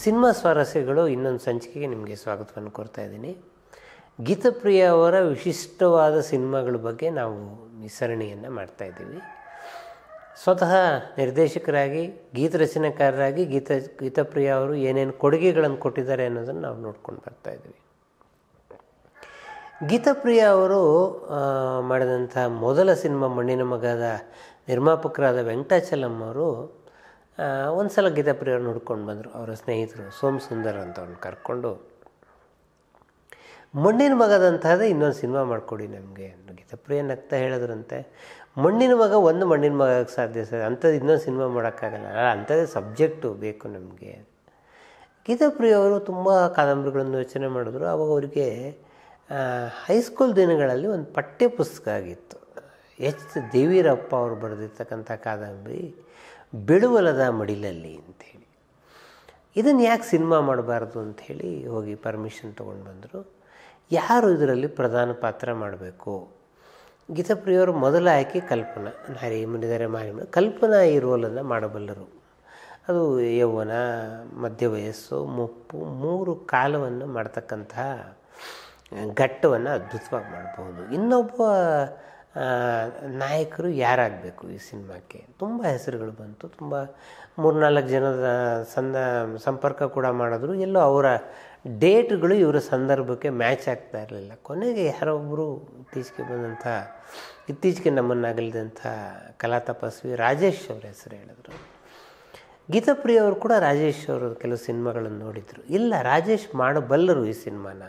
cinema ಸ್ವಾರಸ್ಯಗಳು ಇನ್ನೊಂದು ಸಂಚಿಕೆಗೆ ನಿಮಗೆ ಸ್ವಾಗತವನ್ನು ಕೋರ್ತಾ ಇದ್ದೀನಿ ಗೀತಪ್ರಿಯ ಅವರ ವಿಶಿಷ್ಟವಾದ ಸಿನಿಮಾಗಳ ಬಗ್ಗೆ ನಾವು ಈ ಸರಣಿಯನ್ನು ಮಾಡ್ತಾಯಿದ್ದೀವಿ ಸ್ವತಃ ನಿರ್ದೇಶಕರಾಗಿ ಗೀತ ರಚನೆಕಾರರಾಗಿ ಗೀತ ಗೀತಪ್ರಿಯ ಅವರು ಏನೇನು ಕೊಡುಗೆಗಳನ್ನು ಕೊಟ್ಟಿದ್ದಾರೆ ಅನ್ನೋದನ್ನು ನಾವು ನೋಡ್ಕೊಂಡು ಬರ್ತಾಯಿದ್ದೀವಿ ಗೀತಪ್ರಿಯ ಅವರು ಆ, ಮಾಡಿದಂಥ ಮೊದಲ ಸಿನಿಮಾ ಮಣ್ಣಿನ ಮಗದ ನಿರ್ಮಾಪಕರಾದ ವೆಂಕಟಾಚಲಂ ಅವರು ಒಂದು ಸಲ ಗೀತಪ್ರಿಯ ಅವ್ರು ನೋಡ್ಕೊಂಡು ಬಂದರು ಅವರ ಸ್ನೇಹಿತರು ಸೋಮ್ ಸುಂದರ್ ಅಂತ ಅವ್ರನ್ನ ಕರ್ಕೊಂಡು ಮಣ್ಣಿನ ಮಗದಂತಹದ್ದೇ ಇನ್ನೊಂದು ಸಿನಿಮಾ ಮಾಡಿಕೊಡಿ ನಮಗೆ ಗೀತಪ್ರಿಯ ನಗ್ತಾ ಹೇಳಿದ್ರಂತೆ ಮಣ್ಣಿನ ಮಗ ಒಂದು ಮಣ್ಣಿನ ಮಗಕ್ಕೆ ಸಾಧ್ಯ ಸರ್ ಅಂಥದ್ದು ಇನ್ನೊಂದು ಸಿನಿಮಾ ಮಾಡೋಕ್ಕಾಗಲ್ಲ ಅಲ್ಲ ಅಂಥದ್ದೇ ಸಬ್ಜೆಕ್ಟು ಬೇಕು ನಮಗೆ ಗೀತಾಪ್ರಿಯ ಅವರು ತುಂಬ ಕಾದಂಬರಿಗಳನ್ನು ಯೋಚನೆ ಮಾಡಿದ್ರು ಆವಾಗ ಅವರಿಗೆ ಹೈಸ್ಕೂಲ್ ದಿನಗಳಲ್ಲಿ ಒಂದು ಪಠ್ಯ ಪುಸ್ತಕ ಆಗಿತ್ತು ಎಚ್ ದೇವೀರಪ್ಪ ಅವರು ಬರೆದಿರ್ತಕ್ಕಂಥ ಕಾದಂಬರಿ ಬೆಳುವಲದ ಮಡಿಲಲ್ಲಿ ಅಂಥೇಳಿ ಇದನ್ನು ಯಾಕೆ ಸಿನಿಮಾ ಮಾಡಬಾರ್ದು ಅಂಥೇಳಿ ಹೋಗಿ ಪರ್ಮಿಷನ್ ತೊಗೊಂಡು ಬಂದರು ಯಾರು ಇದರಲ್ಲಿ ಪ್ರಧಾನ ಪಾತ್ರ ಮಾಡಬೇಕು ಗೀತಾಪ್ರಿಯವರು ಮೊದಲ ಆಯ್ಕೆ ಕಲ್ಪನಾ ನಾರಿ ಮುನಿದರೆ ಮಾರಿ ಕಲ್ಪನಾ ಈ ರೋಲನ್ನು ಮಾಡಬಲ್ಲರು ಅದು ಯೌವನ ಮಧ್ಯ ವಯಸ್ಸು ಮುಪ್ಪು ಮೂರು ಕಾಲವನ್ನು ಮಾಡ್ತಕ್ಕಂತಹ ಘಟ್ಟವನ್ನು ಅದ್ಭುತವಾಗಿ ಮಾಡ್ಬೋದು ಇನ್ನೊಬ್ಬ ಆ, ನಾಯಕರು ಯಾರಾಗಬೇಕು ಈ ಸಿನಿಮಾಕ್ಕೆ ತುಂಬ ಹೆಸರುಗಳು ಬಂತು ತುಂಬ ಮೂರ್ನಾಲ್ಕು ಜನದ ಸಂದ ಸಂಪರ್ಕ ಕೂಡ ಮಾಡಿದ್ರು ಎಲ್ಲೋ ಅವರ ಡೇಟ್ಗಳು ಇವರ ಸಂದರ್ಭಕ್ಕೆ ಮ್ಯಾಚ್ ಆಗ್ತಾ ಇರಲಿಲ್ಲ ಕೊನೆಗೆ ಯಾರೊಬ್ಬರು ಇತ್ತೀಚೆಗೆ ಬಂದಂಥ ಇತ್ತೀಚೆಗೆ ನಮ್ಮನ್ನು ಅಗಲಿದಂಥ ಕಲಾ ತಪಸ್ವಿ ರಾಜೇಶ್ ಅವ್ರ ಹೆಸರು ಹೇಳಿದ್ರು ಗೀತಾಪ್ರಿಯ ಅವರು ಕೂಡ ರಾಜೇಶ್ ಅವರು ಕೆಲವು ಸಿನಿಮಾಗಳನ್ನು ನೋಡಿದರು ಇಲ್ಲ ರಾಜೇಶ್ ಮಾಡಬಲ್ಲರು ಈ ಸಿನಿಮಾನ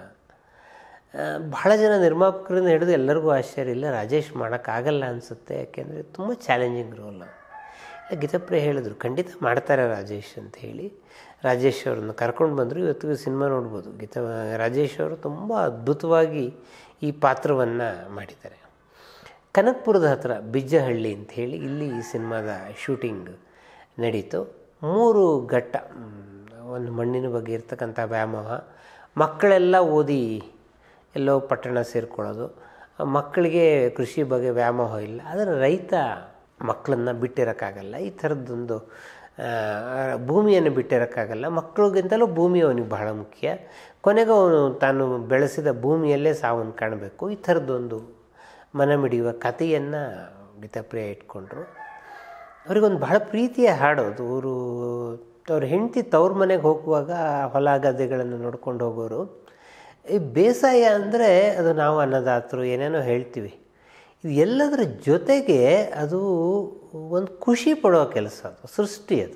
ಆ, ಬಹಳ ಜನ ನಿರ್ಮಾಪಕರಿಂದ ಹಿಡಿದು ಎಲ್ಲರಿಗೂ ಆಶ್ಚರ್ಯ ಇಲ್ಲ ರಾಜೇಶ್ ಮಾಡೋಕ್ಕಾಗಲ್ಲ ಅನಿಸುತ್ತೆ ಯಾಕೆಂದರೆ ತುಂಬ ಚಾಲೆಂಜಿಂಗ್ ರೋಲ್ ಇಲ್ಲ ಗೀತಾಪ್ರಿಯ ಹೇಳಿದ್ರು ಖಂಡಿತ ಮಾಡ್ತಾರೆ ರಾಜೇಶ್ ಅಂತ ಹೇಳಿ ರಾಜೇಶ್ ಅವ್ರನ್ನ ಕರ್ಕೊಂಡು ಬಂದರು ಇವತ್ತಿಗೂ ಸಿನಿಮಾ ನೋಡ್ಬೋದು ಗೀತಾ ರಾಜೇಶ್ ಅವರು ತುಂಬ ಅದ್ಭುತವಾಗಿ ಈ ಪಾತ್ರವನ್ನು ಮಾಡಿದ್ದಾರೆ ಕನಕಪುರದ ಹತ್ರ ಬಿಜ್ಜಹಳ್ಳಿ ಅಂತ ಹೇಳಿ ಇಲ್ಲಿ ಈ ಸಿನಿಮಾದ ಶೂಟಿಂಗ್ ನಡೀತು ಮೂರು ಘಟ್ಟ ಮ್, ಒಂದು ಮಣ್ಣಿನ ಬಗ್ಗೆ ಇರ್ತಕ್ಕಂಥ ವ್ಯಾಮೋಹ ಮಕ್ಕಳೆಲ್ಲ ಓದಿ ಎಲ್ಲೋ ಪಟ್ಟಣ ಸೇರ್ಕೊಳ್ಳೋದು ಆ ಮಕ್ಕಳಿಗೆ ಕೃಷಿ ಬಗ್ಗೆ ವ್ಯಾಮೋಹ ಇಲ್ಲ ಆದರೆ ರೈತ ಮಕ್ಕಳನ್ನು ಬಿಟ್ಟಿರೋಕ್ಕಾಗಲ್ಲ ಈ ಥರದ್ದೊಂದು ಆ, ಭೂಮಿಯನ್ನು ಬಿಟ್ಟಿರೋಕ್ಕಾಗಲ್ಲ ಮಕ್ಕಳಿಗಿಂತಲೂ ಭೂಮಿ ಅವನಿಗೆ ಬಹಳ ಮುಖ್ಯ ಕೊನೆಗೆ ಅವನು ತಾನು ಬೆಳೆಸಿದ ಭೂಮಿಯಲ್ಲೇ ಸಾವನ್ನು ಕಾಣಬೇಕು ಈ ಥರದ್ದೊಂದು ಮನ ಮಿಡಿಯುವ ಕಥೆಯನ್ನು ಗೀತಾಪ್ರಿಯ ಇಟ್ಕೊಂಡ್ರು ಅವರಿಗೊಂದು ಬಹಳ ಪ್ರೀತಿಯ ಹಾಡು ಅದು ಅವರು ಅವ್ರ ಹೆಂಡತಿ ತವ್ರ ಮನೆಗೆ ಹೋಗುವಾಗ ಹೊಲ ಗದ್ದೆಗಳನ್ನು ನೋಡ್ಕೊಂಡು ಹೋಗೋರು ಈ ಬೇಸಾಯ ಅಂದರೆ ಅದು ನಾವು ಅನ್ನದಾತರು ಏನೇನೋ ಹೇಳ್ತೀವಿ ಇದು ಎಲ್ಲದರ ಜೊತೆಗೆ ಅದು ಒಂದು ಖುಷಿ ಪಡೋ ಕೆಲಸ ಅದು ಸೃಷ್ಟಿ ಅದು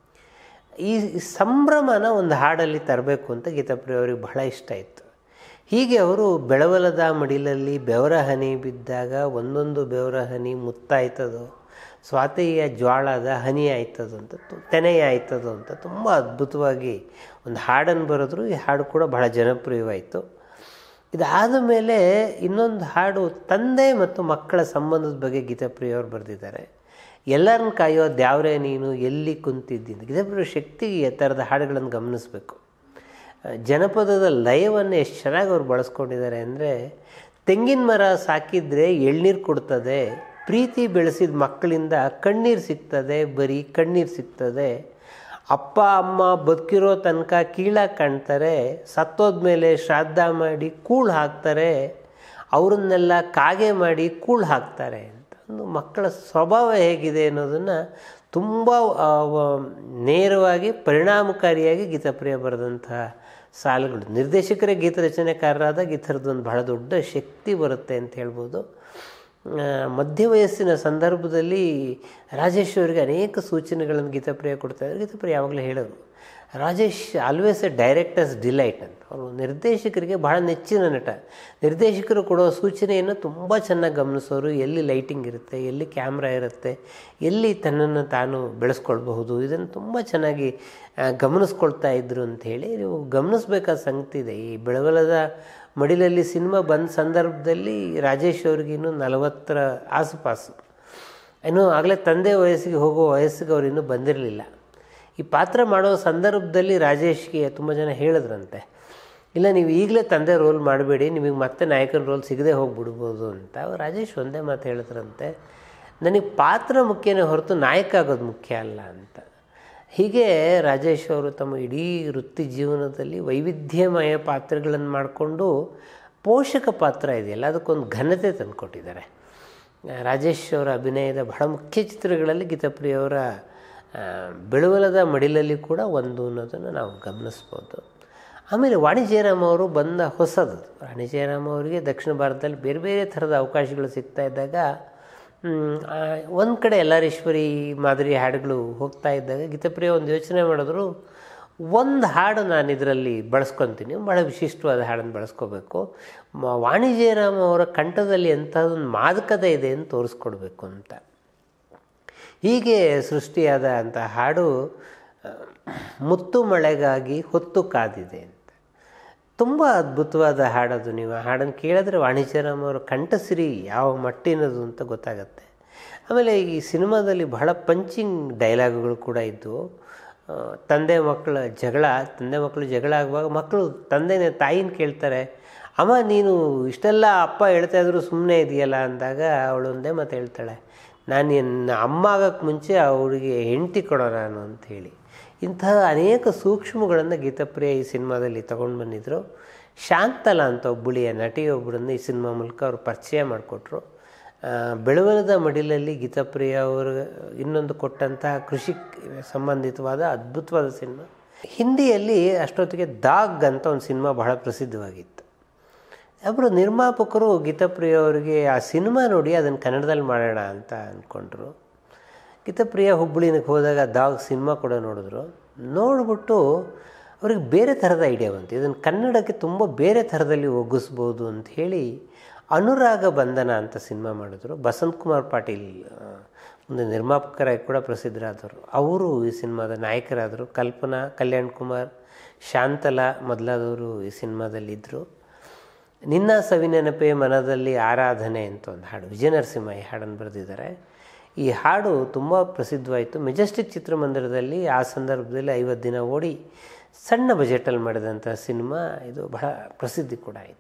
ಈ ಸಂಭ್ರಮನ ಒಂದು ಹಾಡಲ್ಲಿ ತರಬೇಕು ಅಂತ ಗೀತಾಪ್ರಿಯ ಅವರಿಗೆ ಬಹಳ ಇಷ್ಟ ಇತ್ತು ಹೀಗೆ ಅವರು ಬೆಳವಲದ ಮಡಿಲಲ್ಲಿ ಬೆವರ ಹನಿ ಬಿದ್ದಾಗ ಒಂದೊಂದು ಬೆವರ ಹನಿ ಮುತ್ತಾಯ್ತದೋ ಸ್ವಾತಿಯ ಜ್ವಾಳದ ಹನಿ ಆಯ್ತದೋ ಅಂತ ತು- ತೆನೆಯ ಆಯ್ತದೋ ಅಂತ ತುಂಬ ಅದ್ಭುತವಾಗಿ ಒಂದು ಹಾಡನ್ನು ಬರೆದ್ರು ಈ ಹಾಡು ಕೂಡ ಬಹಳ ಜನಪ್ರಿಯವಾಯಿತು ಇದಾದ ಮೇಲೆ ಇನ್ನೊಂದು ಹಾಡು ತಂದೆ ಮತ್ತು ಮಕ್ಕಳ ಸಂಬಂಧದ ಬಗ್ಗೆ ಗೀತಾಪ್ರಿಯ ಅವರು ಬರೆದಿದ್ದಾರೆ ಎಲ್ಲರನ್ನ ಕಾಯೋ ದ್ಯಾವ್ರೆ ನೀನು ಎಲ್ಲಿ ಕುಂತಿದ್ದೀನಿ ಗೀತಾಪ್ರಿಯ ಶಕ್ತಿ ಈ ಥರದ ಹಾಡುಗಳನ್ನು ಗಮನಿಸಬೇಕು ಜನಪದದ ಲಯವನ್ನು ಎಷ್ಟು ಚೆನ್ನಾಗಿ ಅವ್ರು ಬಳಸ್ಕೊಂಡಿದ್ದಾರೆ ಅಂದರೆ ತೆಂಗಿನ ಮರ ಸಾಕಿದರೆ ಎಳ್ನೀರು ಕೊಡ್ತದೆ ಪ್ರೀತಿ ಬೆಳೆಸಿದ ಮಕ್ಕಳಿಂದ ಕಣ್ಣೀರು ಸಿಗ್ತದೆ ಬರೀ ಕಣ್ಣೀರು ಸಿಗ್ತದೆ ಅಪ್ಪ ಅಮ್ಮ ಬದುಕಿರೋ ತನಕ ಕೀಳಾಗಿ ಕಾಣ್ತಾರೆ ಸತ್ತೋದ್ಮೇಲೆ ಶ್ರಾದ್ದ ಮಾಡಿ ಕೂಳು ಹಾಕ್ತಾರೆ ಅವರನ್ನೆಲ್ಲ ಕಾಗೆ ಮಾಡಿ ಕೂಳು ಹಾಕ್ತಾರೆ ಅಂತ ಒಂದು ಮಕ್ಕಳ ಸ್ವಭಾವ ಹೇಗಿದೆ ಅನ್ನೋದನ್ನು ತುಂಬ ಆ, ವ- ನೇರವಾಗಿ ಪರಿಣಾಮಕಾರಿಯಾಗಿ ಗೀತಾಪ್ರಿಯ ಬರೆದಂತಹ ಸಾಲುಗಳು ನಿರ್ದೇಶಕರೇ ಗೀತ ರಚನೆಕಾರರಾದಾಗ ಈ ಥರದ್ದೊಂದು ಬಹಳ ದೊಡ್ಡ ಶಕ್ತಿ ಬರುತ್ತೆ ಅಂತ ಹೇಳ್ಬೋದು ಆ, ಮಧ್ಯ ವಯಸ್ಸಿನ ಸಂದರ್ಭದಲ್ಲಿ ರಾಜೇಶ್ ಅವರಿಗೆ ಅನೇಕ ಸೂಚನೆಗಳನ್ನು ಗೀತಾಪ್ರಿಯ ಕೊಡ್ತಾ ಇದ್ದಾರೆ ಗೀತಾಪ್ರಿಯ ಯಾವಾಗಲೂ ಹೇಳೋರು Rajesh always a directors delight ಅಂತ ಅವರು ನಿರ್ದೇಶಕರಿಗೆ ಬಹಳ ನೆಚ್ಚಿನ ನಟ ನಿರ್ದೇಶಕರು ಕೊಡೋ ಸೂಚನೆಯನ್ನು ತುಂಬ ಚೆನ್ನಾಗಿ ಗಮನಿಸೋರು ಎಲ್ಲಿ ಲೈಟಿಂಗ್ ಇರುತ್ತೆ ಎಲ್ಲಿ ಕ್ಯಾಮ್ರಾ ಇರುತ್ತೆ ಎಲ್ಲಿ ತನ್ನನ್ನು ತಾನು ಬೆಳೆಸ್ಕೊಳ್ಬಹುದು ಇದನ್ನು ತುಂಬ ಚೆನ್ನಾಗಿ ಆ, ಗಮನಿಸ್ಕೊಳ್ತಾ ಇದ್ರು ಅಂಥೇಳಿ ನೀವು ಗಮನಿಸ್ಬೇಕಾದ ಸಂಗತಿ ಇದೆ ಈ ಬೆಳವಲದ ಮಡಿಲಲ್ಲಿ ಸಿನಿಮಾ ಬಂದ ಸಂದರ್ಭದಲ್ಲಿ ರಾಜೇಶ್ ಅವ್ರಿಗೆ ಇನ್ನೂ ನಲವತ್ತರ ಆಸುಪಾಸು ಇನ್ನೂ ಆಗಲೇ ತಂದೆ ವಯಸ್ಸಿಗೆ ಹೋಗೋ ವಯಸ್ಸಿಗೆ ಅವ್ರು ಇನ್ನೂ ಬಂದಿರಲಿಲ್ಲ ಈ ಪಾತ್ರ ಮಾಡೋ ಸಂದರ್ಭದಲ್ಲಿ ರಾಜೇಶ್ಗೆ ತುಂಬ ಜನ ಹೇಳಿದ್ರಂತೆ ಇಲ್ಲ ನೀವು ಈಗಲೇ ತಂದೆ ರೋಲ್ ಮಾಡಬೇಡಿ ನಿಮಗೆ ಮತ್ತೆ ನಾಯಕನ ರೋಲ್ ಸಿಗದೆ ಹೋಗ್ಬಿಡ್ಬೋದು ಅಂತ ಅವ್ರು ರಾಜೇಶ್ ಒಂದೇ ಮಾತು ಹೇಳಿದ್ರಂತೆ ನನಗೆ ಪಾತ್ರ ಮುಖ್ಯನೇ ಹೊರತು ನಾಯಕ ಆಗೋದು ಮುಖ್ಯ ಅಲ್ಲ ಅಂತ ಹೀಗೆ ರಾಜೇಶ್ ಅವರು ತಮ್ಮ ಇಡೀ ವೃತ್ತಿ ಜೀವನದಲ್ಲಿ ವೈವಿಧ್ಯಮಯ ಪಾತ್ರಗಳನ್ನು ಮಾಡಿಕೊಂಡು ಪೋಷಕ ಪಾತ್ರ ಇದೆಯಲ್ಲ ಅದಕ್ಕೊಂದು ಘನತೆ ತಂದುಕೊಟ್ಟಿದ್ದಾರೆ ರಾಜೇಶ್ ಅವರ ಅಭಿನಯದ ಬಹಳ ಮುಖ್ಯ ಚಿತ್ರಗಳಲ್ಲಿ ಗೀತಾಪ್ರಿಯವರ ಆ, ಬೆಳುವಲದ ಮಡಿಲಲ್ಲಿ ಕೂಡ ಒಂದು ಅನ್ನೋದನ್ನು ನಾವು ಗಮನಿಸ್ಬೋದು ಆಮೇಲೆ ವಾಣಿ ಜಯರಾಮ್ ಅವರು ಬಂದ ಹೊಸದು ವಾಣಿ ಜಯರಾಮ್ ಅವರಿಗೆ ದಕ್ಷಿಣ ಭಾರತದಲ್ಲಿ ಬೇರೆ ಬೇರೆ ಥರದ ಅವಕಾಶಗಳು ಸಿಗ್ತಾ ಇದ್ದಾಗ ಒಂದು ಕಡೆ ಎಲ್ಲಾರೇಶ್ವರಿ ಮಾದರಿ ಹಾಡುಗಳು ಹೋಗ್ತಾ ಇದ್ದಾಗ ಗೀತಪ್ರಿಯ ಒಂದು ಯೋಚನೆ ಮಾಡಿದ್ರು ಒಂದು ಹಾಡು ನಾನು ಇದರಲ್ಲಿ ಬಳಸ್ಕೊತೀನಿ ಭಾಳ ವಿಶಿಷ್ಟವಾದ ಹಾಡನ್ನು ಬಳಸ್ಕೋಬೇಕು ಮ- ವಾಣಿ ಜಯರಾಮ್ ಅವರ ಕಂಠದಲ್ಲಿ ಎಂಥದ್ದೊಂದು ಮಾದಕತೆ ಇದೆ ಅಂತ ತೋರಿಸ್ಕೊಡ್ಬೇಕು ಅಂತ ಹೀಗೆ ಸೃಷ್ಟಿಯಾದ ಅಂಥ ಹಾಡು ಆ, ಮುತ್ತು ಮಳೆಗಾಗಿ ಹೊತ್ತು ಕಾದಿದೆ ಅಂತ ತುಂಬ ಅದ್ಭುತವಾದ ಹಾಡದು ನೀವು ಆ ಹಾಡನ್ನು ಕೇಳಿದ್ರೆ ವಾಣಿಜ್ಯರಾಮ್ ಅವರ ಕಂಠಸಿರಿ ಯಾವ ಮಟ್ಟಿನದು ಅಂತ ಗೊತ್ತಾಗತ್ತೆ ಆಮೇಲೆ ಈ ಸಿನಿಮಾದಲ್ಲಿ ಬಹಳ ಪಂಚಿಂಗ್ ಡೈಲಾಗುಗಳು ಕೂಡ ಇದ್ದವು ಆ, ತಂದೆ ಮಕ್ಕಳ ಜಗಳ ತಂದೆ ಮಕ್ಕಳು ಜಗಳ ಆಗುವಾಗ ಮಕ್ಕಳು ತಂದೆನೇ ತಾಯಿನ ಕೇಳ್ತಾರೆ ಅಮ್ಮ ನೀನು ಇಷ್ಟೆಲ್ಲ ಅಪ್ಪ ಹೇಳ್ತಾ ಇದ್ರು ಸುಮ್ಮನೆ ಇದೆಯಲ್ಲ ಅಂದಾಗ ಅವಳು ಒಂದೇ ಮಾತು ಹೇಳ್ತಾಳೆ ನಾನು ನನ್ನ ಅಮ್ಮ ಆಗೋಕ್ಕೆ ಮುಂಚೆ ಅವಳಿಗೆ ಹೆಂಡತಿ ಕೊಡೋ ನಾನು ಅಂತ ಹೇಳಿ ಇಂತಹ ಅನೇಕ ಸೂಕ್ಷ್ಮಗಳನ್ನು ಗೀತಪ್ರಿಯ ಈ ಸಿನಿಮಾದಲ್ಲಿ ತಗೊಂಡು ಬಂದಿದ್ದರು ಶಾಂತಲ ಅಂತ ಒಬ್ಬಳಿಯ ನಟಿಯೊಬ್ಬರನ್ನು ಈ ಸಿನಿಮಾ ಮೂಲಕ ಅವರು ಪರಿಚಯ ಮಾಡಿಕೊಟ್ರು ಬೆಳವಲದ ಮಡಿಲಲ್ಲಿ ಗೀತಾಪ್ರಿಯ ಅವರು ಇನ್ನೊಂದು ಕೊಟ್ಟಂತಹ ಕೃಷಿ ಸಂಬಂಧಿತವಾದ ಅದ್ಭುತವಾದ ಸಿನಿಮಾ ಹಿಂದಿಯಲ್ಲಿ ಅಷ್ಟೊತ್ತಿಗೆ ದಾಗ್ ಅಂತ ಒಂದು ಸಿನಿಮಾ ಬಹಳ ಪ್ರಸಿದ್ಧವಾಗಿತ್ತು ಒಬ್ಬರು ನಿರ್ಮಾಪಕರು ಗೀತಾಪ್ರಿಯ ಅವರಿಗೆ ಆ ಸಿನಿಮಾ ನೋಡಿ ಅದನ್ನು ಕನ್ನಡದಲ್ಲಿ ಮಾಡೋಣ ಅಂತ ಅಂದ್ಕೊಂಡ್ರು ಗೀತಾಪ್ರಿಯ ಹುಬ್ಬಳ್ಳಿನಕ್ಕೆ ಹೋದಾಗ ದಾಗ್ ಸಿನಿಮಾ ಕೂಡ ನೋಡಿದ್ರು ನೋಡ್ಬಿಟ್ಟು ಅವ್ರಿಗೆ ಬೇರೆ ಥರದ ಐಡಿಯಾ ಬಂತು ಇದನ್ನು ಕನ್ನಡಕ್ಕೆ ತುಂಬ ಬೇರೆ ಥರದಲ್ಲಿ ಒಗ್ಗಿಸ್ಬೋದು ಅಂತ ಹೇಳಿ ಅನುರಾಗ ಬಂಧನ ಅಂತ ಸಿನಿಮಾ ಮಾಡಿದ್ರು ಬಸಂತ್ ಕುಮಾರ್ ಪಾಟೀಲ್ ಆ, ಒಂದು ನಿರ್ಮಾಪಕರಾಗಿ ಕೂಡ ಪ್ರಸಿದ್ಧರಾದರು ಅವರು ಈ ಸಿನಿಮಾದ ನಾಯಕರಾದರು ಕಲ್ಪನಾ ಕಲ್ಯಾಣ್ ಕುಮಾರ್ ಶಾಂತಲಾ ಮೊದಲಾದವರು ಈ ಸಿನಿಮಾದಲ್ಲಿದ್ದರು ನಿನ್ನ ಸವಿನೆನಪೆ ಮನದಲ್ಲಿ ಆರಾಧನೆ ಅಂತ ಒಂದು ಹಾಡು ವಿಜಯ ನರಸಿಂಹ ಈ ಹಾಡನ್ನು ಬರೆದಿದ್ದಾರೆ ಈ ಹಾಡು ತುಂಬ ಪ್ರಸಿದ್ಧವಾಯಿತು ಮೆಜೆಸ್ಟಿಕ್ ಚಿತ್ರಮಂದಿರದಲ್ಲಿ ಆ ಸಂದರ್ಭದಲ್ಲಿ ಐವತ್ತು ದಿನ ಓಡಿ ಸಣ್ಣ ಬಜೆಟಲ್ಲಿ ಮಾಡಿದಂಥ ಸಿನಿಮಾ ಇದು ಬಹಳ ಪ್ರಸಿದ್ಧಿ ಕೂಡ ಆಯಿತು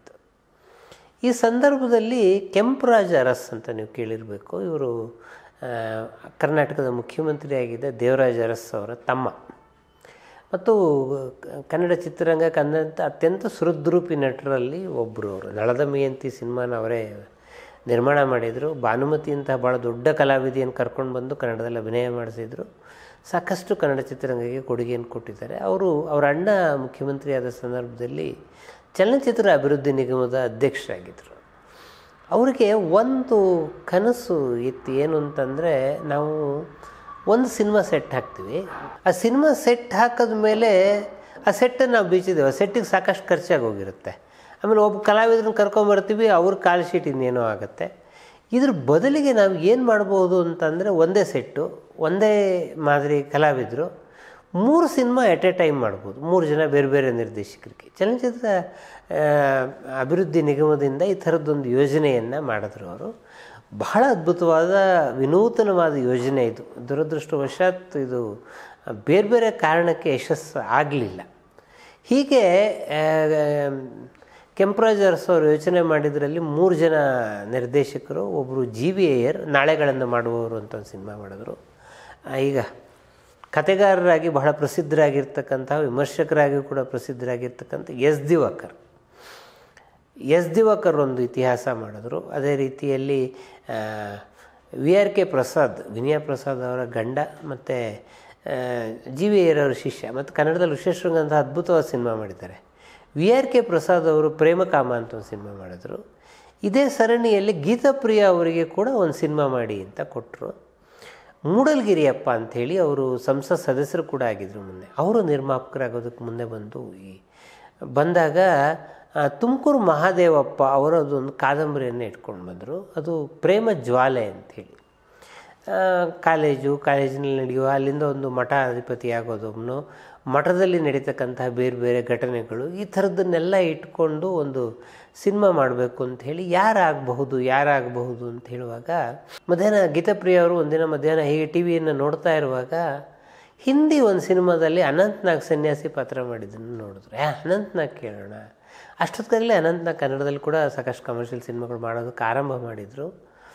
ಈ ಸಂದರ್ಭದಲ್ಲಿ ಕೆಂಪರಾಜ ಅರಸ್ ಅಂತ ನೀವು ಕೇಳಿರಬೇಕು ಇವರು ಆ, ಕರ್ನಾಟಕದ ಮುಖ್ಯಮಂತ್ರಿಯಾಗಿದ್ದ ದೇವರಾಜ ಅರಸ್ ಅವರ ತಮ್ಮ ಮತ್ತು ಕ- ಕನ್ನಡ ಚಿತ್ರರಂಗ ಕಂದಂಥ ಅತ್ಯಂತ ಸುಹೃದ್ರೂಪಿ ನಟರಲ್ಲಿ ಒಬ್ಬರು ಅವರು ನಳದ ಮಯಂತಿ ಸಿನಿಮಾನ ಅವರೇ ನಿರ್ಮಾಣ ಮಾಡಿದರು ಭಾನುಮತಿ ಅಂತಹ ಭಾಳ ದೊಡ್ಡ ಕಲಾವಿದೆಯನ್ನು ಕರ್ಕೊಂಡು ಬಂದು ಕನ್ನಡದಲ್ಲಿ ಅಭಿನಯ ಮಾಡಿಸಿದರು ಸಾಕಷ್ಟು ಕನ್ನಡ ಚಿತ್ರರಂಗಕ್ಕೆ ಕೊಡುಗೆಯನ್ನು ಕೊಟ್ಟಿದ್ದಾರೆ ಅವರು ಅವರ ಅಣ್ಣ ಮುಖ್ಯಮಂತ್ರಿ ಆದ ಸಂದರ್ಭದಲ್ಲಿ ಚಲನಚಿತ್ರ ಅಭಿವೃದ್ಧಿ ನಿಗಮದ ಅಧ್ಯಕ್ಷರಾಗಿದ್ದರು ಅವರಿಗೆ ಒಂದು ಕನಸು ಇತ್ತು ಏನು ಅಂತಂದರೆ ನಾವು ಒಂದು ಸಿನಿಮಾ ಸೆಟ್ ಹಾಕ್ತೀವಿ ಆ ಸಿನಿಮಾ ಸೆಟ್ ಹಾಕಿದ ಮೇಲೆ ಆ ಸೆಟ್ಟನ್ನು ನಾವು ಬೀಚಿದ್ದೇವೆ ಆ ಸೆಟ್ಟಿಗೆ ಸಾಕಷ್ಟು ಖರ್ಚಾಗಿ ಹೋಗಿರುತ್ತೆ ಆಮೇಲೆ ಒಬ್ಬ ಕಲಾವಿದ್ರನ್ನ ಕರ್ಕೊಂಬರ್ತೀವಿ ಅವ್ರ ಕಾಲ್ ಶೀಟ್ ಇನ್ನೇನೋ ಆಗುತ್ತೆ ಇದ್ರ ಬದಲಿಗೆ ನಾವು ಏನು ಮಾಡ್ಬೋದು ಅಂತಂದರೆ ಒಂದೇ ಸೆಟ್ಟು ಒಂದೇ ಮಾದರಿ ಕಲಾವಿದರು ಮೂರು ಸಿನಿಮಾ ಎಟ್ ಎ ಟೈಮ್ ಮಾಡ್ಬೋದು ಮೂರು ಜನ ಬೇರೆ ಬೇರೆ ನಿರ್ದೇಶಕರಿಗೆ ಚಲನಚಿತ್ರ ಆ, ಅಭಿವೃದ್ಧಿ ನಿಗಮದಿಂದ ಈ ಥರದ್ದೊಂದು ಯೋಜನೆಯನ್ನು ಮಾಡಿದ್ರು ಅವರು ಬಹಳ ಅದ್ಭುತವಾದ ವಿನೂತನವಾದ ಯೋಜನೆ ಇದು ದುರದೃಷ್ಟವಶಾತ್ ಇದು ಬೇರೆ ಬೇರೆ ಕಾರಣಕ್ಕೆ ಯಶಸ್ಸು ಆಗಲಿಲ್ಲ ಹೀಗೆ ಆ, ಕೆಂಪರಾಜ್ ಅರಸು ಅವರು ಯೋಚನೆ ಮಾಡಿದ್ರಲ್ಲಿ ಮೂರು ಜನ ನಿರ್ದೇಶಕರು ಒಬ್ಬರು ಜಿ ವಿ ಅಯ್ಯರ್ ನಾಳೆಗಳನ್ನು ಮಾಡುವವರು ಅಂತ ಒಂದು ಸಿನಿಮಾ ಮಾಡಿದ್ರು ಆ, ಈಗ ಕತೆಗಾರರಾಗಿ ಬಹಳ ಪ್ರಸಿದ್ಧರಾಗಿರ್ತಕ್ಕಂಥ ವಿಮರ್ಶಕರಾಗಿ ಕೂಡ ಪ್ರಸಿದ್ಧರಾಗಿರ್ತಕ್ಕಂಥ ಎಸ್ ದಿವಾಕರ್ ಎಸ್ ದಿವಾಕರ್ ಒಂದು ಇತಿಹಾಸ ಮಾಡಿದ್ರು ಅದೇ ರೀತಿಯಲ್ಲಿ V R K Prasad Vinaya Prasad ಅವರ ಗಂಡ ಮತ್ತು ಜಿ ವಿ ಅವರ ಶಿಷ್ಯ ಮತ್ತು ಕನ್ನಡದಲ್ಲಿ ವಿಶ್ವೇಶ್ವರಂಗ ಅಂತ ಅದ್ಭುತವಾದ ಸಿನಿಮಾ ಮಾಡಿದ್ದಾರೆ ವಿ ಆರ್ ಕೆ ಪ್ರಸಾದ್ ಅವರು ಪ್ರೇಮಕಾಮ ಅಂತ ಒಂದು ಸಿನಿಮಾ ಮಾಡಿದ್ರು ಇದೇ ಸರಣಿಯಲ್ಲಿ ಗೀತಾಪ್ರಿಯ ಅವರಿಗೆ ಕೂಡ ಒಂದು ಸಿನಿಮಾ ಮಾಡಿ ಅಂತ ಕೊಟ್ಟರು ಮೂಡಲ್ಗಿರಿಯಪ್ಪ ಅಂಥೇಳಿ ಅವರು ಸಂಸತ್ ಸದಸ್ಯರು ಕೂಡ ಆಗಿದ್ದರು ಮುಂದೆ ಅವರು ನಿರ್ಮಾಪಕರಾಗೋದಕ್ಕೆ ಮುಂದೆ ಬಂದು ಈ ಬಂದಾಗ ಆ, ತುಮಕೂರು ಮಹಾದೇವಪ್ಪ ಅವರು ಅದೊಂದು ಕಾದಂಬರಿಯನ್ನು ಇಟ್ಕೊಂಡು ಬಂದರು ಅದು ಪ್ರೇಮ ಜ್ವಾಲೆ ಅಂಥೇಳಿ ಆ, ಕಾಲೇಜು ಕಾಲೇಜಿನಲ್ಲಿ ನಡೆಯುವ ಅಲ್ಲಿಂದ ಒಂದು ಮಠ ಅಧಿಪತಿ ಆಗೋದೊಬ್ಬನು ಮಠದಲ್ಲಿ ನಡೀತಕ್ಕಂತಹ ಬೇರೆ ಬೇರೆ ಘಟನೆಗಳು ಈ ಥರದ್ದನ್ನೆಲ್ಲ ಇಟ್ಕೊಂಡು ಒಂದು ಸಿನಿಮಾ ಮಾಡಬೇಕು ಅಂತ ಹೇಳಿ ಯಾರಾಗಬಹುದು ಯಾರಾಗಬಹುದು ಅಂತ ಹೇಳುವಾಗ ಮಧ್ಯಾಹ್ನ ಗೀತಾಪ್ರಿಯ ಅವರು ಒಂದಿನ ಮಧ್ಯಾಹ್ನ ಹೀಗೆ ಟಿ ವಿಯನ್ನು ನೋಡ್ತಾ ಇರುವಾಗ ಹಿಂದಿ ಒಂದು ಸಿನಿಮಾದಲ್ಲಿ ಅನಂತ್ನಾಗ್ ಸನ್ಯಾಸಿ ಪಾತ್ರ ಮಾಡಿದ್ದನ್ನು ನೋಡಿದ್ರು ಯಾ ಅನಂತ್ನಾಗ್ ಕೇಳೋಣ ಅಷ್ಟೊತ್ತಿಗೆ ಅನಂತ್ನಾಗ್ ಕನ್ನಡದಲ್ಲಿ ಕೂಡ ಸಾಕಷ್ಟು ಕಮರ್ಷಿಯಲ್ ಸಿನಿಮಾಗಳು ಮಾಡೋದಕ್ಕೆ ಆರಂಭ ಮಾಡಿದರು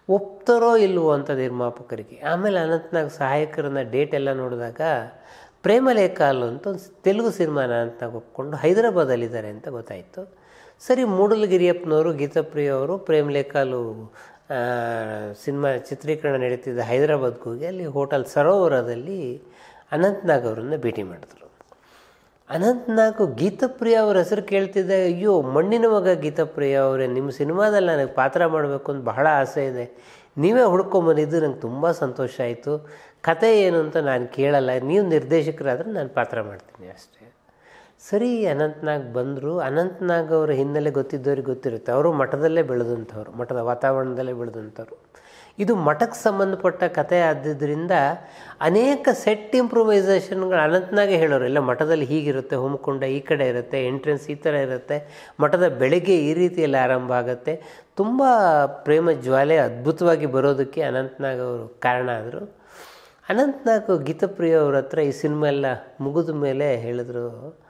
ಒಪ್ತಾರೋ ಇಲ್ವೋ ಅಂತ ನಿರ್ಮಾಪಕರಿಗೆ ಆಮೇಲೆ ಅನಂತನಾಗ್ ಸಹಾಯಕರನ್ನ ಡೇಟ್ ಎಲ್ಲ ನೋಡಿದಾಗ ಪ್ರೇಮಲೇಖಾಲು ಅಂತ ಒಂದು ತೆಲುಗು ಸಿನಿಮಾನ ಅನಂತನಾಗ್ ಒಪ್ಕೊಂಡು ಹೈದರಾಬಾದಲ್ಲಿದ್ದಾರೆ ಅಂತ ಗೊತ್ತಾಯಿತು ಸರಿ ಮೂಡಲಗಿರಿಯಪ್ಪನವರು ಗೀತಾಪ್ರಿಯ ಅವರು ಪ್ರೇಮಲೇಖಾಲು ಸಿನಿಮಾ ಚಿತ್ರೀಕರಣ ನಡೀತಿದ್ದ ಹೈದರಾಬಾದ್ಗೆ ಹೋಗಿ ಅಲ್ಲಿ ಹೋಟೆಲ್ ಸರೋವರದಲ್ಲಿ ಅನಂತನಾಗ್ ಅವರನ್ನು ಭೇಟಿ ಮಾಡಿದ್ರು ಅನಂತನಾಗ್ ಗೀತಪ್ರಿಯ ಅವ್ರ ಹೆಸರು ಕೇಳ್ತಿದ್ದೆ ಅಯ್ಯೋ ಮಣ್ಣಿನ ಮಗ ಗೀತಪ್ರಿಯ ಅವರೇ ನಿಮ್ಮ ಸಿನಿಮಾದಲ್ಲಿ ನನಗೆ ಪಾತ್ರ ಮಾಡಬೇಕು ಅಂತ ಬಹಳ ಆಸೆ ಇದೆ ನೀವೇ ಹುಡ್ಕೊಂಬಂದಿದ್ದು ನಂಗೆ ತುಂಬ ಸಂತೋಷ ಆಯಿತು ಕತೆ ಏನು ಅಂತ ನಾನು ಕೇಳಲ್ಲ ನೀವು ನಿರ್ದೇಶಕರಾದ್ರೆ ನಾನು ಪಾತ್ರ ಮಾಡ್ತೀನಿ ಅಷ್ಟೇ ಸರಿ ಅನಂತನಾಗ್ ಬಂದರು ಅನಂತನಾಗ್ ಅವರ ಹಿನ್ನೆಲೆ ಗೊತ್ತಿದ್ದವ್ರಿಗೆ ಗೊತ್ತಿರುತ್ತೆ ಅವರು ಮಠದಲ್ಲೇ ಬೆಳೆದಂಥವ್ರು ಮಠದ ವಾತಾವರಣದಲ್ಲೇ ಬೆಳೆದಂಥವ್ರು ಇದು ಮಠಕ್ಕೆ ಸಂಬಂಧಪಟ್ಟ ಕತೆ ಆದ್ದಿದ್ದರಿಂದ ಅನೇಕ ಸೆಟ್ ಇಂಪ್ರೂವೈಸೇಷನ್ಗಳು ಅನಂತನಾಗೆ ಹೇಳೋರು ಎಲ್ಲ ಮಠದಲ್ಲಿ ಹೀಗಿರುತ್ತೆ ಹೋಮಕುಂಡ ಈ ಕಡೆ ಇರುತ್ತೆ ಎಂಟ್ರೆನ್ಸ್ ಈ ಥರ ಇರುತ್ತೆ ಮಠದ ಬೆಳಗ್ಗೆ ಈ ರೀತಿಯಲ್ಲಿ ಆರಂಭ ಆಗುತ್ತೆ ತುಂಬ ಪ್ರೇಮ ಜ್ವಾಲೆ ಅದ್ಭುತವಾಗಿ ಬರೋದಕ್ಕೆ ಅನಂತನಾಗ್ ಅವರು ಕಾರಣ ಆದರು ಅನಂತನಾಗ್ ಗೀತಪ್ರಿಯ ಅವ್ರ ಹತ್ರ ಈ ಸಿನಿಮಾ ಎಲ್ಲ ಮುಗಿದ ಮೇಲೆ ಹೇಳಿದ್ರು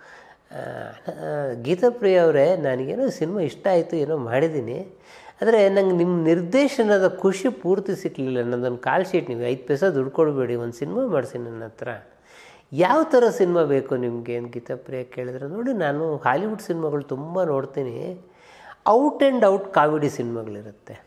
ಗೀತಪ್ರಿಯ ಅವರೇ ನನಗೇನೋ ಸಿನಿಮಾ ಇಷ್ಟ ಆಯಿತು ಏನೋ ಮಾಡಿದ್ದೀನಿ ಆದರೆ ನಂಗೆ ನಿಮ್ಮ ನಿರ್ದೇಶನದ ಖುಷಿ ಪೂರ್ತಿ ಸಿಕ್ಕಲಿಲ್ಲ ನನ್ನದೊಂದು ಕಾಲ್ ಶೀಟ್ ನೀವು ಐದು ಪೈಸೆ ದುಡ್ಡು ಕೊಡಬೇಡಿ ಒಂದು ಸಿನಿಮಾ ಮಾಡಿಸಿ ನನ್ನ ಹತ್ರ ಯಾವ ಥರ ಸಿನಿಮಾ ಬೇಕು ನಿಮಗೆ ಏನು ಗೀತಾಪ್ರಿಯ ಕೇಳಿದ್ರೆ ನೋಡಿ ನಾನು ಹಾಲಿವುಡ್ ಸಿನಿಮಾಗಳು ತುಂಬ ನೋಡ್ತೀನಿ ಔಟ್ ಆ್ಯಂಡ್ ಔಟ್ ಕಾಮಿಡಿ ಸಿನಿಮಾಗಳಿರುತ್ತೆ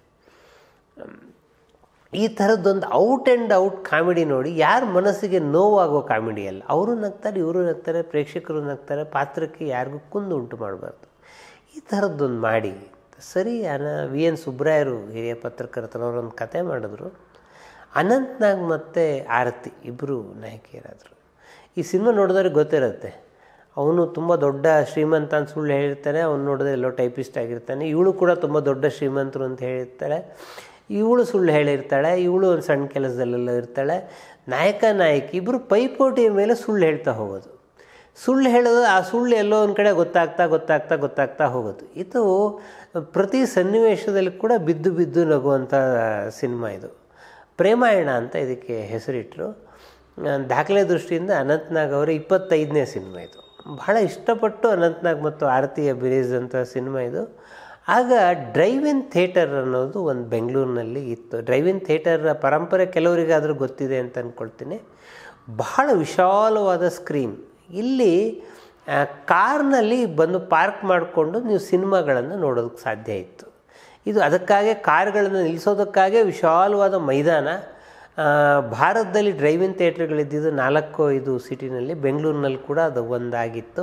ಈ ಥರದ್ದೊಂದು ಔಟ್ ಆ್ಯಂಡ್ ಔಟ್ ಕಾಮಿಡಿ ನೋಡಿ ಯಾರ ಮನಸ್ಸಿಗೆ ನೋವಾಗೋ ಕಾಮಿಡಿ ಅಲ್ಲ ಅವರು ನಗ್ತಾರೆ ಇವರು ನಗ್ತಾರೆ ಪ್ರೇಕ್ಷಕರು ನಗ್ತಾರೆ ಪಾತ್ರಕ್ಕೆ ಯಾರಿಗೂ ಕುಂದು ಉಂಟು ಮಾಡಬಾರ್ದು ಈ ಥರದ್ದೊಂದು ಮಾಡಿ ಸರಿ ಅನ ವಿ ಎನ್ ಸುಬ್ರಾಯರು ಹಿರಿಯ ಪತ್ರಕರ್ತರು ಅವರೊಂದು ಕತೆ ಮಾಡಿದ್ರು ಅನಂತ್ನಾಗ್ ಮತ್ತು ಆರತಿ ಇಬ್ಬರು ನಾಯಕಿಯರಾದರು ಈ ಸಿನಿಮಾ ನೋಡಿದವ್ರಿಗೆ ಗೊತ್ತಿರುತ್ತೆ ಅವನು ತುಂಬ ದೊಡ್ಡ ಶ್ರೀಮಂತ ಅಂತ ಸುಳ್ಳು ಹೇಳಿರ್ತಾನೆ ಅವ್ನು ನೋಡಿದ್ರೆ ಎಲ್ಲೋ ಟೈಪಿಸ್ಟ್ ಆಗಿರ್ತಾನೆ ಇವಳು ಕೂಡ ತುಂಬ ದೊಡ್ಡ ಶ್ರೀಮಂತರು ಅಂತ ಹೇಳಿರ್ತಾಳೆ ಇವಳು ಸುಳ್ಳು ಹೇಳಿರ್ತಾಳೆ ಇವಳು ಒಂದು ಸಣ್ಣ ಕೆಲಸದಲ್ಲೆಲ್ಲ ಇರ್ತಾಳೆ ನಾಯಕ ನಾಯಕಿ ಇಬ್ಬರು ಪೈಪೋಟಿಯ ಮೇಲೆ ಸುಳ್ಳು ಹೇಳ್ತಾ ಹೋಗೋದು ಸುಳ್ಳು ಹೇಳೋದು ಆ ಸುಳ್ಳು ಎಲ್ಲೋ ಒಂದು ಕಡೆ ಗೊತ್ತಾಗ್ತಾ ಗೊತ್ತಾಗ್ತಾ ಗೊತ್ತಾಗ್ತಾ ಹೋಗೋದು ಇದು ಪ್ರತಿ ಸನ್ನಿವೇಶದಲ್ಲಿ ಕೂಡ ಬಿದ್ದು ಬಿದ್ದು ನಗುವಂಥ ಸಿನಿಮಾ ಇದು ಪ್ರೇಮಾಯಣ ಅಂತ ಇದಕ್ಕೆ ಹೆಸರಿಟ್ಟರು ದಾಖಲೆ ದೃಷ್ಟಿಯಿಂದ ಅನಂತ್ನಾಗ್ ಅವರ ಇಪ್ಪತ್ತೈದನೇ ಸಿನಿಮಾ ಇದು ಬಹಳ ಇಷ್ಟಪಟ್ಟು ಅನಂತ್ನಾಗ್ ಮತ್ತು ಆರತಿ ಅಭಿನಯಿಸಿದಂಥ ಸಿನಿಮಾ ಇದು ಆಗ ಡ್ರೈವ್ ಇನ್ ಥಿಯೇಟರ್ ಅನ್ನೋದು ಒಂದು ಬೆಂಗಳೂರಿನಲ್ಲಿ ಇತ್ತು ಡ್ರೈವ್ ಇನ್ ಥಿಯೇಟರ್ ಪರಂಪರೆ ಕೆಲವರಿಗಾದರೂ ಗೊತ್ತಿದೆ ಅಂತ ಅಂದ್ಕೊಳ್ತೀನಿ ಬಹಳ ವಿಶಾಲವಾದ ಸ್ಕ್ರೀನ್ ಇಲ್ಲಿ ಕಾರ್ನಲ್ಲಿ ಬಂದು ಪಾರ್ಕ್ ಮಾಡಿಕೊಂಡು ನೀವು ಸಿನಿಮಾಗಳನ್ನು ನೋಡೋದಕ್ಕೆ ಸಾಧ್ಯ ಇತ್ತು ಇದು ಅದಕ್ಕಾಗೆ ಕಾರ್ಗಳನ್ನು ನಿಲ್ಲಿಸೋದಕ್ಕಾಗೇ ವಿಶಾಲವಾದ ಮೈದಾನ ಭಾರತದಲ್ಲಿ ಡ್ರೈವ್ ಇನ್ ಥಿಯೇಟ್ರ್ಗಳಿದ್ದಿದ್ದು ನಾಲ್ಕು ಐದು ಸಿಟಿನಲ್ಲಿ ಬೆಂಗಳೂರಿನಲ್ಲಿ ಕೂಡ ಅದು ಒಂದಾಗಿತ್ತು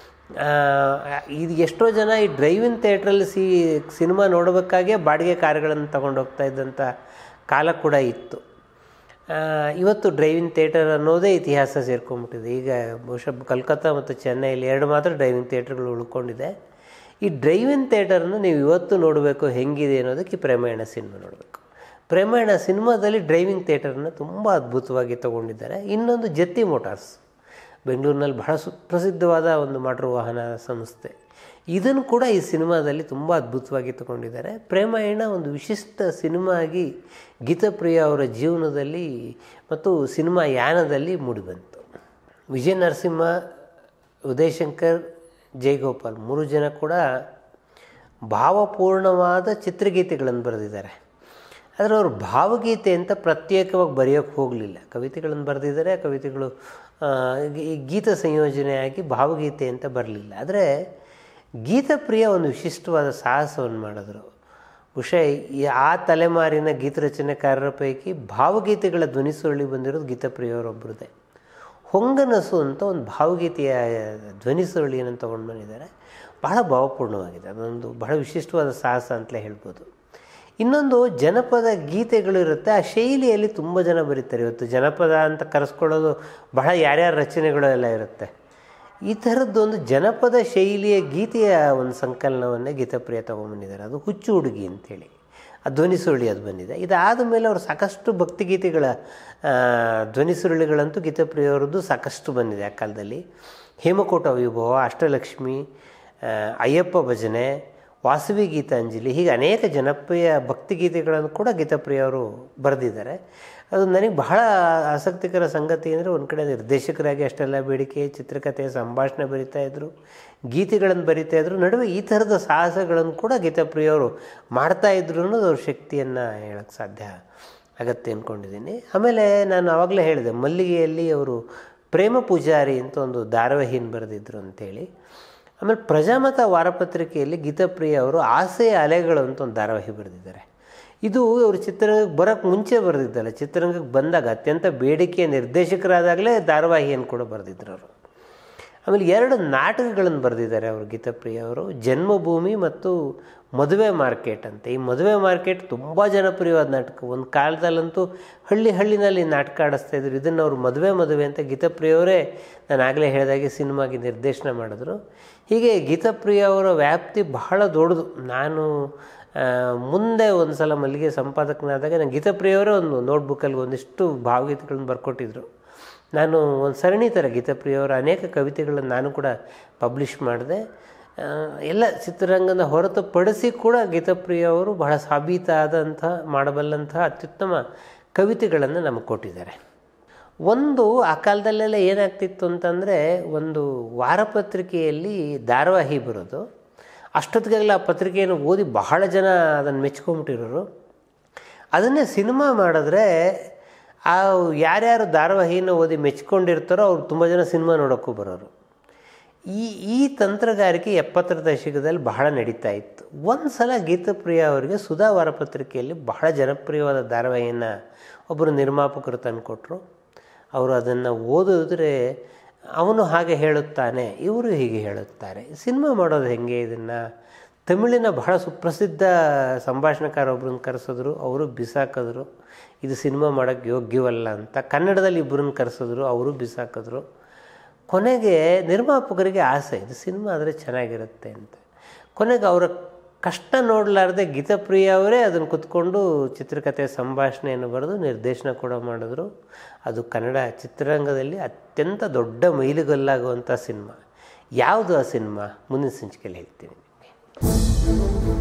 ಇದು ಎಷ್ಟೋ ಜನ ಈ ಡ್ರೈವ್ ಇನ್ ಥಿಯೇಟ್ರಲ್ಲಿ ಸಿ ಸಿನಿಮಾ ನೋಡಬೇಕಾಗೇ ಬಾಡಿಗೆ ಕಾರುಗಳನ್ನು ತಗೊಂಡು ಹೋಗ್ತಾ ಇದ್ದಂಥ ಕಾಲ ಕೂಡ ಇತ್ತು ಇವತ್ತು ಡ್ರೈವಿಂಗ್ ಥಿಯೇಟರ್ ಅನ್ನೋದೇ ಇತಿಹಾಸ ಸೇರ್ಕೊಂಡ್ಬಿಟ್ಟಿದೆ ಈಗ ಬಹುಶಃ ಕಲ್ಕತ್ತಾ ಮತ್ತು ಚೆನ್ನೈಲಿ ಎರಡು ಮಾತ್ರ ಡ್ರೈವಿಂಗ್ ಥಿಯೇಟರ್ಗಳು ಉಳ್ಕೊಂಡಿದೆ ಈ ಡ್ರೈವಿಂಗ್ ಥಿಯೇಟರನ್ನು ನೀವು ಇವತ್ತು ನೋಡಬೇಕು ಹೆಂಗಿದೆ ಅನ್ನೋದಕ್ಕೆ ಪ್ರೇಮಾಯಣ ಸಿನಿಮಾ ನೋಡಬೇಕು ಪ್ರೇಮಾಯಣ ಸಿನಿಮಾದಲ್ಲಿ ಡ್ರೈವಿಂಗ್ ಥಿಯೇಟರನ್ನು ತುಂಬ ಅದ್ಭುತವಾಗಿ ತಗೊಂಡಿದ್ದಾರೆ ಇನ್ನೊಂದು ಜತ್ತಿ ಮೋಟಾರ್ಸ್ ಬೆಂಗಳೂರಿನಲ್ಲಿ ಬಹಳ ಸುಪ್ರಸಿದ್ಧವಾದ ಒಂದು ಮೋಟ್ರ್ ವಾಹನ ಸಂಸ್ಥೆ ಇದನ್ನು ಕೂಡ ಈ ಸಿನಿಮಾದಲ್ಲಿ ತುಂಬ ಅದ್ಭುತವಾಗಿ ತಗೊಂಡಿದ್ದಾರೆ ಪ್ರೇಮಾಯಣ ಒಂದು ವಿಶಿಷ್ಟ ಸಿನಿಮಾ ಆಗಿ ಗೀತಪ್ರಿಯ ಅವರ ಜೀವನದಲ್ಲಿ ಮತ್ತು ಸಿನಿಮಾ ಯಾನದಲ್ಲಿ ಮೂಡಿಬಂತು ವಿಜಯ ನರಸಿಂಹ ಉದಯಶಂಕರ್ ಜಯಗೋಪಾಲ್ ಮೂರು ಜನ ಕೂಡ ಭಾವಪೂರ್ಣವಾದ ಚಿತ್ರಗೀತೆಗಳನ್ನು ಬರೆದಿದ್ದಾರೆ ಆದರೆ ಅವರು ಭಾವಗೀತೆ ಅಂತ ಪ್ರತ್ಯೇಕವಾಗಿ ಬರೆಯೋಕ್ಕೆ ಹೋಗಲಿಲ್ಲ ಕವಿತೆಗಳನ್ನು ಬರೆದಿದ್ದಾರೆ ಕವಿತೆಗಳು ಗೀತ ಸಂಯೋಜನೆಯಾಗಿ ಭಾವಗೀತೆ ಅಂತ ಬರಲಿಲ್ಲ ಆದರೆ ಗೀತಪ್ರಿಯ ಒಂದು ವಿಶಿಷ್ಟವಾದ ಸಾಹಸವನ್ನು ಮಾಡಿದ್ರು ಬಹುಶಃ ಆ ತಲೆಮಾರಿನ ಗೀತರಚನೆಕಾರರ ಪೈಕಿ ಭಾವಗೀತೆಗಳ ಧ್ವನಿಸುರುಳಿ ಬಂದಿರೋದು ಗೀತಪ್ರಿಯವರೊಬ್ಬರದೇ ಹೊಂಗನಸು ಅಂತ ಒಂದು ಭಾವಗೀತೆಯ ಧ್ವನಿಸುರುಳಿಯನ್ನು ತೊಗೊಂಡು ಬಂದಿದ್ದಾರೆ ಬಹಳ ಭಾವಪೂರ್ಣವಾಗಿದೆ ಅದೊಂದು ಬಹಳ ವಿಶಿಷ್ಟವಾದ ಸಾಹಸ ಅಂತಲೇ ಹೇಳ್ಬೋದು ಇನ್ನೊಂದು ಜನಪದ ಗೀತೆಗಳು ಇರುತ್ತೆ ಆ ಶೈಲಿಯಲ್ಲಿ ತುಂಬ ಜನ ಬರೀತಾರೆ ಇವತ್ತು ಜನಪದ ಅಂತ ಕರೆಸ್ಕೊಳ್ಳೋದು ಬಹಳ ಯಾರ್ಯಾರ ರಚನೆಗಳು ಎಲ್ಲ ಇರುತ್ತೆ ಈ ಥರದ್ದೊಂದು ಜನಪದ ಶೈಲಿಯ ಗೀತೆಯ ಒಂದು ಸಂಕಲನವನ್ನೇ ಗೀತಪ್ರಿಯ ತೊಗೊಂಬಂದಿದ್ದಾರೆ ಅದು ಹುಚ್ಚು ಹುಡುಗಿ ಅಂತೇಳಿ ಆ ಧ್ವನಿ ಸುರುಳಿ ಅದು ಬಂದಿದೆ ಇದಾದ ಮೇಲೆ ಅವರು ಸಾಕಷ್ಟು ಭಕ್ತಿಗೀತೆಗಳ ಧ್ವನಿ ಸುರುಳಿಗಳಂತೂ ಗೀತಪ್ರಿಯವರದ್ದು ಸಾಕಷ್ಟು ಬಂದಿದೆ ಆ ಕಾಲದಲ್ಲಿ ಹೇಮಕೋಟ ವೈಭವ ಅಷ್ಟಲಕ್ಷ್ಮಿ ಅಯ್ಯಪ್ಪ ಭಜನೆ ವಾಸವಿ ಗೀತಾಂಜಲಿ ಹೀಗೆ ಅನೇಕ ಜನಪ್ರಿಯ ಭಕ್ತಿಗೀತೆಗಳನ್ನು ಕೂಡ ಗೀತಾಪ್ರಿಯ ಅವರು ಬರೆದಿದ್ದಾರೆ ಅದು ನನಗೆ ಬಹಳ ಆಸಕ್ತಿಕರ ಸಂಗತಿ ಅಂದರೆ ಒಂದು ಕಡೆ ನಿರ್ದೇಶಕರಾಗಿ ಅಷ್ಟೆಲ್ಲ ಬೇಡಿಕೆ ಚಿತ್ರಕಥೆ ಸಂಭಾಷಣೆ ಬರಿತಾ ಇದ್ದರು ಗೀತೆಗಳನ್ನು ಬರಿತಾ ಇದ್ರು ನಡುವೆ ಈ ಥರದ ಸಾಹಸಗಳನ್ನು ಕೂಡ ಗೀತಾಪ್ರಿಯವರು ಮಾಡ್ತಾ ಇದ್ರು ಅನ್ನೋದು ಅವ್ರ ಶಕ್ತಿಯನ್ನು ಹೇಳೋಕ್ಕೆ ಸಾಧ್ಯ ಆಗತ್ತೆ ಅಂದ್ಕೊಂಡಿದ್ದೀನಿ ಆಮೇಲೆ ನಾನು ಆವಾಗಲೇ ಹೇಳಿದೆ ಮಲ್ಲಿಗೆಯಲ್ಲಿ ಅವರು ಪ್ರೇಮ ಪೂಜಾರಿ ಅಂತ ಒಂದು ಧಾರಾವಾಹಿನ ಬರೆದಿದ್ರು ಅಂತೇಳಿ ಆಮೇಲೆ ಪ್ರಜಾಮತ ವಾರಪತ್ರಿಕೆಯಲ್ಲಿ ಗೀತಾಪ್ರಿಯ ಅವರು ಆಸೆಯ ಅಲೆಗಳು ಅಂತ ಒಂದು ಧಾರಾವಾಹಿ ಬರೆದಿದ್ದಾರೆ ಇದು ಅವರು ಚಿತ್ರರಂಗಕ್ಕೆ ಬರೋಕ್ಕೆ ಮುಂಚೆ ಬರೆದಿದ್ದಲ್ಲ ಚಿತ್ರರಂಗಕ್ಕೆ ಬಂದಾಗ ಅತ್ಯಂತ ಬೇಡಿಕೆಯ ನಿರ್ದೇಶಕರಾದಾಗಲೇ ಧಾರಾವಾಹಿಯನ್ನು ಕೂಡ ಬರೆದಿದ್ರು ಅವರು ಆಮೇಲೆ ಎರಡು ನಾಟಕಗಳನ್ನು ಬರೆದಿದ್ದಾರೆ ಅವರು ಗೀತಾಪ್ರಿಯ ಅವರು ಜನ್ಮಭೂಮಿ ಮತ್ತು ಮದುವೆ ಮಾರ್ಕೆಟ್ ಅಂತ ಈ ಮದುವೆ ಮಾರ್ಕೆಟ್ ತುಂಬ ಜನಪ್ರಿಯವಾದ ನಾಟಕ ಒಂದು ಕಾಲದಲ್ಲಂತೂ ಹಳ್ಳಿ ಹಳ್ಳಿನಲ್ಲಿ ನಾಟಕ ಆಡಿಸ್ತಾ ಇದ್ರು ಇದನ್ನು ಅವರು ಮದುವೆ ಮದುವೆ ಅಂತ ಗೀತಾಪ್ರಿಯವರೇ ನಾನು ಆಗಲೇ ಹೇಳಿದಾಗೆ ಸಿನಿಮಾಗೆ ನಿರ್ದೇಶನ ಮಾಡಿದ್ರು ಹೀಗೆ ಗೀತಾಪ್ರಿಯ ಅವರ ವ್ಯಾಪ್ತಿ ಬಹಳ ದೊಡ್ಡದು ನಾನು ಮುಂದೆ ಒಂದು ಸಲ ಮಲ್ಲಿಗೆ ಸಂಪಾದಕನಾದಾಗ ನಾನು ಗೀತಾಪ್ರಿಯವರೇ ಒಂದು ನೋಟ್ಬುಕ್ಕಲ್ಲಿ ಒಂದಿಷ್ಟು ಭಾವಗೀತೆಗಳನ್ನು ಬರ್ಕೊಟ್ಟಿದ್ರು ನಾನು ಒಂದು ಸರಣಿ ಥರ ಗೀತಾಪ್ರಿಯವರ ಅನೇಕ ಕವಿತೆಗಳನ್ನು ನಾನು ಕೂಡ ಪಬ್ಲಿಷ್ ಮಾಡಿದೆ ಎಲ್ಲ ಚಿತ್ರರಂಗದ ಹೊರತುಪಡಿಸಿ ಕೂಡ ಗೀತಾಪ್ರಿಯ ಅವರು ಬಹಳ ಸಾಬೀತಾದಂಥ ಮಾಡಬಲ್ಲಂಥ ಅತ್ಯುತ್ತಮ ಕವಿತೆಗಳನ್ನು ನಮಗೆ ಕೊಟ್ಟಿದ್ದಾರೆ ಒಂದು ಆ ಕಾಲದಲ್ಲೆಲ್ಲ ಏನಾಗ್ತಿತ್ತು ಅಂತಂದರೆ ಒಂದು ವಾರಪತ್ರಿಕೆಯಲ್ಲಿ ಧಾರಾವಾಹಿ ಬರೋದು ಅಷ್ಟೊತ್ತಿಗೆಲ್ಲ ಆ ಪತ್ರಿಕೆಯನ್ನು ಓದಿ ಬಹಳ ಜನ ಅದನ್ನು ಮೆಚ್ಕೊಂಬಿಟ್ಟಿರೋರು ಅದನ್ನೇ ಸಿನಿಮಾ ಮಾಡಿದ್ರೆ ಆ ಯಾರ್ಯಾರು ಧಾರಾವಾಹಿನ ಓದಿ ಮೆಚ್ಕೊಂಡಿರ್ತಾರೋ ಅವ್ರು ತುಂಬ ಜನ ಸಿನಿಮಾ ನೋಡೋಕ್ಕೂ ಬರೋರು ಈ ಈ ತಂತ್ರಗಾರಿಕೆ ಎಪ್ಪತ್ತರ ದಶಕದಲ್ಲಿ ಬಹಳ ನಡೀತಾ ಇತ್ತು ಒಂದು ಸಲ ಗೀತಪ್ರಿಯ ಅವರಿಗೆ ಸುಧಾ ವಾರಪತ್ರಿಕೆಯಲ್ಲಿ ಬಹಳ ಜನಪ್ರಿಯವಾದ ಧಾರಾವಾಹಿಯನ್ನು ಒಬ್ಬರು ನಿರ್ಮಾಪಕರು ತಂದುಕೊಟ್ರು ಅವರು ಅದನ್ನು ಓದಿದ್ರೆ ಅವನು ಹಾಗೆ ಹೇಳುತ್ತಾನೆ ಇವರು ಹೀಗೆ ಹೇಳುತ್ತಾರೆ ಸಿನಿಮಾ ಮಾಡೋದು ಹೆಂಗೆ ಇದನ್ನು ತಮಿಳಿನ ಬಹಳ ಸುಪ್ರಸಿದ್ಧ ಸಂಭಾಷಣೆಕಾರ ಒಬ್ಬರನ್ನ ಕರೆಸಿದ್ರು ಅವರು ಬಿಸಾಕಿದ್ರು ಇದು ಸಿನಿಮಾ ಮಾಡೋಕ್ಕೆ ಯೋಗ್ಯವಲ್ಲ ಅಂತ ಕನ್ನಡದಲ್ಲಿ ಇಬ್ಬರನ್ನ ಕರೆಸಿದ್ರು ಅವರು ಬಿಸಾಕಿದ್ರು ಕೊನೆಗೆ ನಿರ್ಮಾಪಕರಿಗೆ ಆಸೆ ಇದು ಸಿನಿಮಾ ಆದರೆ ಚೆನ್ನಾಗಿರುತ್ತೆ ಅಂತ ಕೊನೆಗೆ ಅವರ ಕಷ್ಟ ನೋಡಲಾರ್ದೆ ಗೀತಪ್ರಿಯ ಅವರೇ ಅದನ್ನು ಕುತ್ಕೊಂಡು ಚಿತ್ರಕಥೆ ಸಂಭಾಷಣೆಯನ್ನು ಬರೆದು ನಿರ್ದೇಶನ ಕೂಡ ಮಾಡಿದ್ರು ಅದು ಕನ್ನಡ ಚಿತ್ರರಂಗದಲ್ಲಿ ಅತ್ಯಂತ ದೊಡ್ಡ ಮೈಲಿಗಲ್ಲಾಗುವಂಥ ಸಿನಿಮಾ ಯಾವುದು ಆ ಸಿನಿಮಾ ಮುಂದಿನ ಸಂಚಿಕೆಯಲ್ಲಿ ಹೇಳ್ತೀನಿ ನಿಮಗೆ